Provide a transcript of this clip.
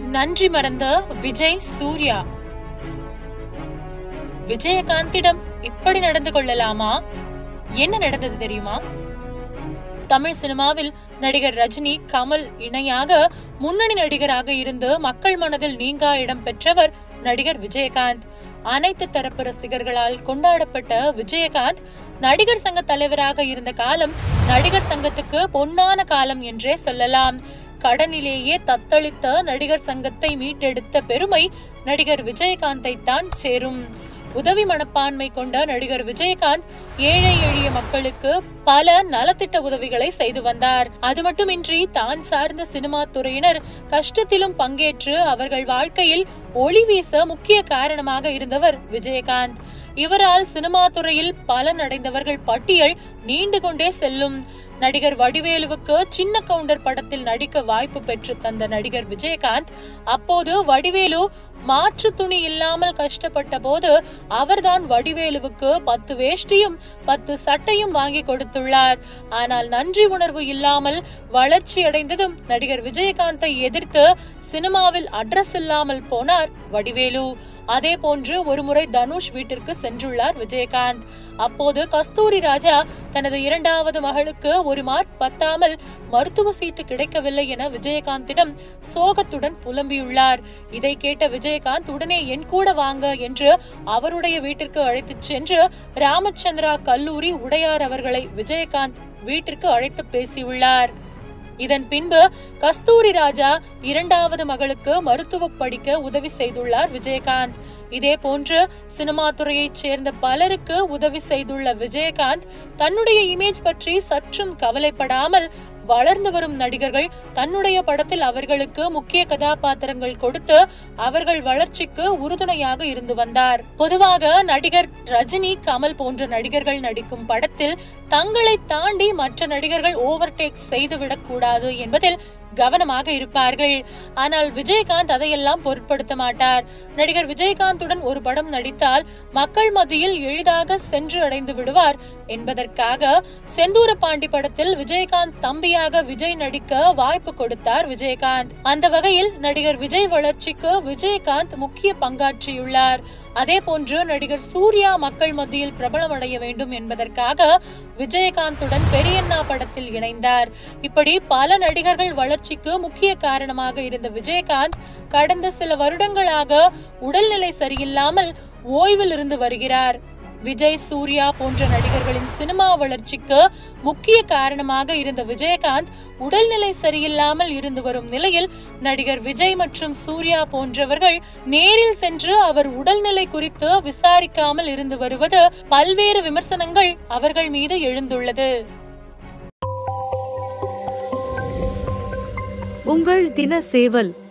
நன்றி மறந்த விஜய் சூர்யா விஜயகாந்திடம் இப்படி நடந்து கொள்ளலாமா என்ன நடந்தது தெரியுமா தமிழ் சினிமாவில் நடிகர் ரஜினி கமல் இணையாக முன்னணி நடிகராக இருந்து மக்கள் மனதில் நீங்கா இடம் பெற்றவர் நடிகர் விஜயகாந்த் அனைத்து தரப்பு ரசிகர்களால் கொண்டாடப்பட்ட விஜயகாந்த் நடிகர் சங்க தலைவராக இருந்த காலம் நடிகர் சங்கத்துக்கு பொன்னான காலம் என்றே சொல்லலாம் கடனிலேயே தத்தளித்த நடிகர் சங்கத்தை மீட்டெடுத்த பெருமை நடிகர் விஜயகாந்தை தான் சேரும் உதவி மனப்பான்மை கொண்ட நடிகர் விஜயகாந்த் ஏழை எளிய மக்களுக்கு பல நலத்திட்ட உதவிகளை செய்து வந்தார் அது மட்டுமின்றி தான் சார்ந்த சினிமா துறையினர் கஷ்டத்திலும் பங்கேற்று அவர்கள் வாழ்க்கையில் ஒளி வீச முக்கிய காரணமாக இருந்தவர் விஜயகாந்த் இவரால் சினிமா துறையில் பலன் அடைந்தவர்கள் பட்டியல் நீண்டு கொண்டே செல்லும் நடிகர் வடிவேலுவுக்கு சின்ன கவுண்டர் படத்தில் நடிக்க வாய்ப்பு பெற்று தந்த நடிகர் விஜயகாந்த் அப்போது வடிவேலு மாற்று துணி இல்லாமல் கஷ்டப்பட்ட போது அவர்தான் வடிவேலுவுக்கு பத்து வேஷ்டியும் பத்து சட்டையும் வாங்கி கொடுத்துள்ளார் ஆனால் நன்றி உணர்வு இல்லாமல் வளர்ச்சி அடைந்ததும் நடிகர் விஜயகாந்தை எதிர்த்து சினிமாவில் அட்ரஸ் இல்லாமல் போனார் வடிவேலு அதே போன்று ஒருமுறை தனுஷ் வீட்டிற்கு சென்றுள்ளார் விஜயகாந்த் அப்போது கஸ்தூரி ராஜா தனது இரண்டாவது மகளுக்கு ஒரு மார்க் பத்தாமல் மருத்துவ சீட்டு கிடைக்கவில்லை என விஜயகாந்திடம் சோகத்துடன் புலம்பியுள்ளார் இதை கேட்ட விஜயகாந்த் உடனே என் கூட வாங்க என்று அவருடைய வீட்டிற்கு அழைத்துச் சென்று ராமச்சந்திரா கல்லூரி உடையார் அவர்களை விஜயகாந்த் வீட்டிற்கு அழைத்து பேசியுள்ளார் இதன் பின்பு கஸ்தூரி ராஜா இரண்டாவது மகளுக்கு மருத்துவ படிக்க உதவி செய்துள்ளார் விஜயகாந்த் இதே போன்று சினிமா துறையைச் சேர்ந்த பலருக்கு உதவி செய்துள்ள விஜயகாந்த் தன்னுடைய இமேஜ் பற்றி சற்றும் கவலைப்படாமல் வளர்ந்து வரும் நடிகர்கள் தன்னுடைய படத்தில் அவர்களுக்கு முக்கிய கதாபாத்திரங்கள் கொடுத்து அவர்கள் வளர்ச்சிக்கு உறுதுணையாக இருந்து வந்தார் பொதுவாக நடிகர் ரஜினி கமல் போன்ற நடிகர்கள் நடிக்கும் படத்தில் தங்களை தாண்டி மற்ற நடிகர்கள் ஓவர்டேக் செய்துவிடக் கூடாது என்பதில் கவனமாக இருப்பார்கள் ஆனால் விஜயகாந்த் அதையெல்லாம் பொருட்படுத்த மாட்டார் நடிகர் விஜயகாந்துடன் ஒரு படம் நடித்தால் மக்கள் மத்தியில் எளிதாக சென்று அடைந்து விடுவார் என்பதற்காக செந்தூர பாண்டி படத்தில் விஜயகாந்த் தம்பியாக விஜய் நடிக்க வாய்ப்பு கொடுத்தார் விஜயகாந்த் அந்த வகையில் நடிகர் விஜய் வளர்ச்சிக்கு விஜயகாந்த் முக்கிய பங்காற்றியுள்ளார் அதே போன்று நடிகர் சூர்யா மக்கள் மத்தியில் பிரபலமடைய வேண்டும் என்பதற்காக விஜயகாந்துடன் பெரியண்ணா படத்தில் இணைந்தார் இப்படி பல நடிகர்கள் வளர்ச்சிக்கு முக்கிய காரணமாக இருந்த விஜயகாந்த் கடந்த சில வருடங்களாக உடல்நிலை சரியில்லாமல் ஓய்வில் இருந்து வருகிறார் விஜய் சூர்யா போன்ற நடிகர்களின் சினிமா வளர்ச்சிக்கு முக்கிய காரணமாக இருந்த விஜயகாந்த் உடல்நிலை சரியில்லாமல் இருந்து வரும் நிலையில் நடிகர் விஜய் மற்றும் சூர்யா போன்றவர்கள் நேரில் சென்று அவர் உடல்நிலை குறித்து விசாரிக்காமல் இருந்து வருவது பல்வேறு விமர்சனங்கள் அவர்கள் மீது எழுந்துள்ளது உங்கள் தின சேவல்